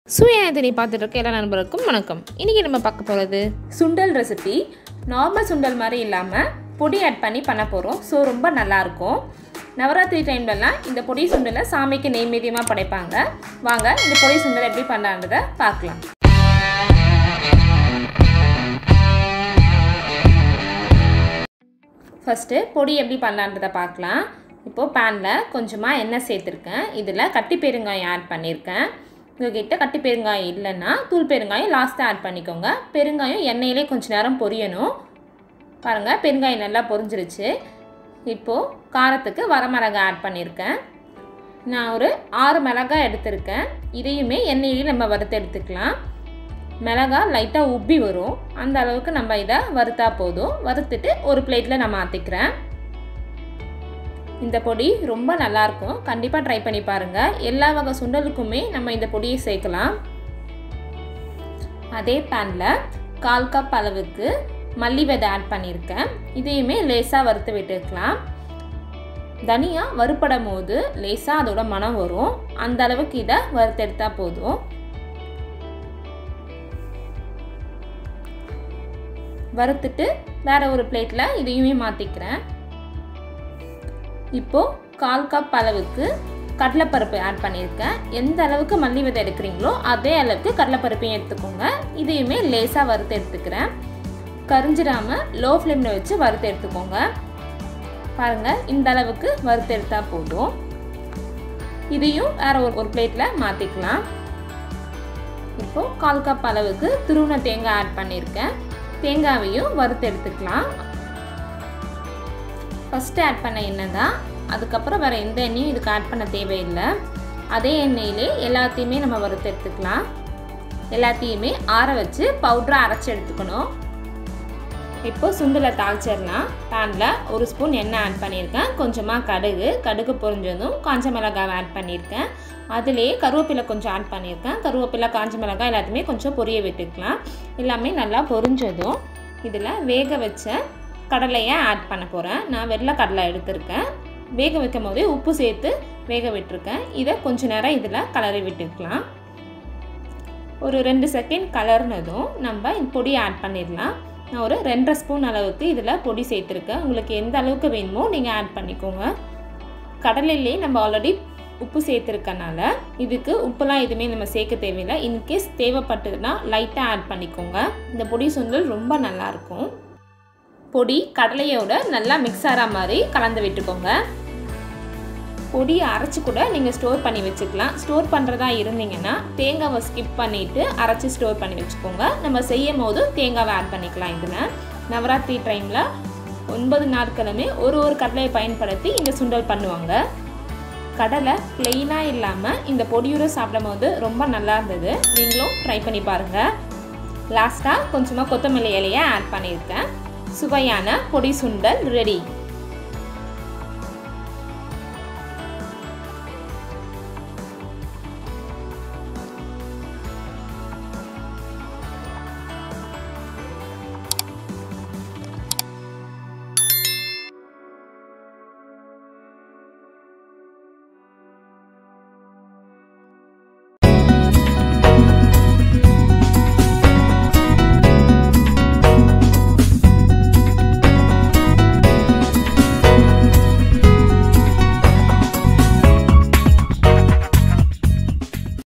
சுயநேதனை பார்த்துட்டு இருக்க எல்லா நண்பருக்கும் வணக்கம் இன்றைக்கி நம்ம பார்க்க போகிறது சுண்டல் ரெசிபி நார்மல் சுண்டல் மாதிரி இல்லாமல் பொடி ஆட் பண்ணி பண்ண போகிறோம் ஸோ ரொம்ப நல்லாயிருக்கும் நவராத்திரி டைம்லலாம் இந்த பொடி சுண்டலை சாமிக்கு நெய்வேத்தியமாக படைப்பாங்க வாங்க இந்த பொடி சுண்டல் எப்படி பண்ணலான்றதை பார்க்கலாம் ஃபஸ்ட்டு பொடி எப்படி பண்ணலான்றதை பார்க்கலாம் இப்போது பேனில் கொஞ்சமாக எண்ணெய் சேர்த்துருக்கேன் இதில் கட்டி பெருங்காயம் ஆட் பண்ணியிருக்கேன் உங்ககிட்ட கட்டி பெருங்காயம் இல்லைன்னா தூள் பெருங்காயம் லாஸ்ட்டாக ஆட் பண்ணிக்கோங்க பெருங்காயம் எண்ணெயிலே கொஞ்சம் நேரம் பொரியணும் பாருங்கள் பெருங்காயம் நல்லா பொரிஞ்சிருச்சு இப்போது காரத்துக்கு வரமிளகாய் ஆட் பண்ணியிருக்கேன் நான் ஒரு ஆறு மிளகாய் எடுத்திருக்கேன் இதையுமே எண்ணெயிலே நம்ம வறுத்து எடுத்துக்கலாம் மிளகாய் லைட்டாக உப்பி வரும் அந்த அளவுக்கு நம்ம இதை வறுத்தா போதும் வறுத்துட்டு ஒரு பிளேட்டில் நான் மாற்றிக்கிறேன் இந்த பொடி ரொம்ப நல்லாயிருக்கும் கண்டிப்பாக ட்ரை பண்ணி பாருங்கள் எல்லா வகை சுண்டலுக்குமே நம்ம இந்த பொடியை சேர்க்கலாம் அதே பேனில் கால் கப் அளவுக்கு மல்லி விதை ஆட் பண்ணியிருக்கேன் இதையுமே லேசாக வறுத்து விட்டுக்கலாம் தனியாக வறுப்படும் போது லேசாக அதோட மனம் வரும் அந்த அளவுக்கு இதை வறுத்தெடுத்தால் போதும் வறுத்துட்டு வேற ஒரு பிளேட்டில் இதையுமே மாற்றிக்கிறேன் இப்போது கால் கப் அளவுக்கு கடலைப்பருப்பு ஆட் பண்ணியிருக்கேன் எந்த அளவுக்கு மல்லி விதை எடுக்கிறீங்களோ அதே அளவுக்கு கடலைப்பருப்பையும் எடுத்துக்கோங்க இதையுமே லேசாக வறுத்து எடுத்துக்கிறேன் கரிஞ்சிடாமல் லோ ஃப்ளேமில் வச்சு வறுத்து எடுத்துக்கோங்க பாருங்கள் இந்த அளவுக்கு வறுத்து எடுத்தால் போதும் இதையும் வேறு ஒரு ஒரு பிளேட்டில் மாற்றிக்கலாம் இப்போது கால் கப் அளவுக்கு துருவன தேங்காய் ஆட் பண்ணியிருக்கேன் தேங்காவையும் வறுத்து எடுத்துக்கலாம் ஃபஸ்ட்டு ஆட் பண்ண எண்ணெய் தான் அதுக்கப்புறம் வேறு எந்த எண்ணெயும் இதுக்கு ஆட் பண்ண தேவையில்லை அதே எண்ணெயிலே எல்லாத்தையுமே நம்ம வறுத்து எடுத்துக்கலாம் எல்லாத்தையுமே ஆற வச்சு பவுட்ராக அரைச்சி எடுத்துக்கணும் இப்போ சுண்டலை தாளிச்சிடலாம் பேனில் ஒரு ஸ்பூன் எண்ணெய் ஆட் பண்ணியிருக்கேன் கொஞ்சமாக கடுகு கடுகு பொரிஞ்சதும் காஞ்ச மிளகாய் ஆட் பண்ணியிருக்கேன் அதிலே கருவேப்பிலை கொஞ்சம் ஆட் பண்ணியிருக்கேன் கருவேப்பிலை காஞ்ச மிளகாய் எல்லாத்தையுமே கொஞ்சம் பொரிய விட்டுக்கலாம் எல்லாமே நல்லா பொரிஞ்சதும் இதில் வேக வச்ச கடலையை ஆட் பண்ண போகிறேன் நான் வெள்ளை கடலை எடுத்திருக்கேன் வேக வைக்கும் போதே உப்பு சேர்த்து வேக விட்டுருக்கேன் இதை கொஞ்ச நேரம் இதில் கலரி விட்டுக்கலாம் ஒரு ரெண்டு செகண்ட் கலர்னதும் நம்ம இந்த பொடியை ஆட் பண்ணிடலாம் நான் ஒரு ரெண்டரை ஸ்பூன் அளவுக்கு இதில் பொடி சேர்த்துருக்கேன் உங்களுக்கு எந்த அளவுக்கு வேணுமோ நீங்கள் ஆட் பண்ணிக்கோங்க கடலையிலே நம்ம ஆல்ரெடி உப்பு சேர்த்துருக்கனால இதுக்கு உப்புலாம் எதுவுமே நம்ம சேர்க்க தேவையில்லை இன்கேஸ் தேவைப்பட்டதுன்னா லைட்டாக ஆட் பண்ணிக்கோங்க இந்த பொடி சுண்டல் ரொம்ப நல்லாயிருக்கும் பொடி கடலையோட நல்லா மிக்ஸ் ஆகிற மாதிரி கலந்து விட்டுக்கோங்க பொடியை அரைச்சி கூட நீங்கள் ஸ்டோர் பண்ணி வச்சுக்கலாம் ஸ்டோர் பண்ணுறதா இருந்தீங்கன்னா தேங்காவை ஸ்கிப் பண்ணிவிட்டு அரைச்சி ஸ்டோர் பண்ணி வச்சுக்கோங்க நம்ம செய்யும் போது தேங்காவை ஆட் பண்ணிக்கலாம் இதில் நவராத்திரி டைமில் ஒன்பது நாட்களுமே ஒரு ஒரு கடலையை பயன்படுத்தி இந்த சுண்டல் பண்ணுவாங்க கடலை பிளெயினாக இல்லாமல் இந்த பொடியோடு சாப்பிடும் போது ரொம்ப நல்லா இருந்தது நீங்களும் ட்ரை பண்ணி பாருங்கள் லாஸ்ட்டாக கொஞ்சமாக கொத்தமல்லி இலையை ஆட் பண்ணியிருக்கேன் சுவையான பொடி சுண்டல் ரெடி